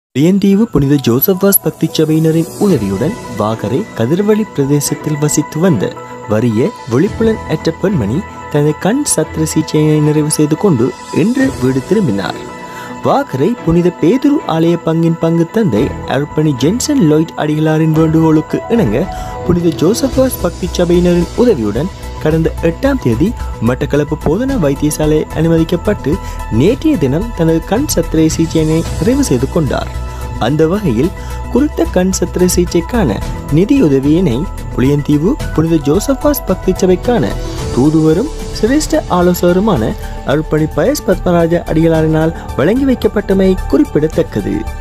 லியந்தீவு புனித ஜோசப்பாஸ் பக்தி சபையினரின் உதவியுடன் வாகரை கதிர்வழி பிரதேசத்தில் வசித்து வந்த வறிய விழிப்புலன் அற்ற பெண்மணி தனது கண் சத்திர சிகிச்சையை நிறைவு செய்து கொண்டு இன்று வீடு திரும்பினார் வாகரை புனித பேதுரு ஆலய பங்கின் பங்கு தந்தை அர்ப்பணி ஜென்சன் லாய்ட் அடிகளாரின் வேண்டுகோளுக்கு இணங்க புனித ஜோசப்பாஸ் பக்தி சபையினரின் உதவியுடன் கடந்த எட்டாம் தேதி மட்டக்களப்பு போதனா வைத்தியசாலை அனுமதிக்கப்பட்டு நேற்றைய தினம் தனது கண் சத்திரை சிகிச்சையினை நிறைவு செய்து கொண்டார் அந்த வகையில் குறித்த கண் சத்திர சிகிச்சைக்கான நிதியுதவியினை புளியந்தீவு புனித ஜோசப்பாஸ் பக்தி சபைக்கான தூதுவரும் சிரேஷ்ட ஆலோசகருமான அருப்பணி பயஸ் பத்மராஜ அடிகளாரினால் வழங்கி வைக்கப்பட்டமை குறிப்பிடத்தக்கது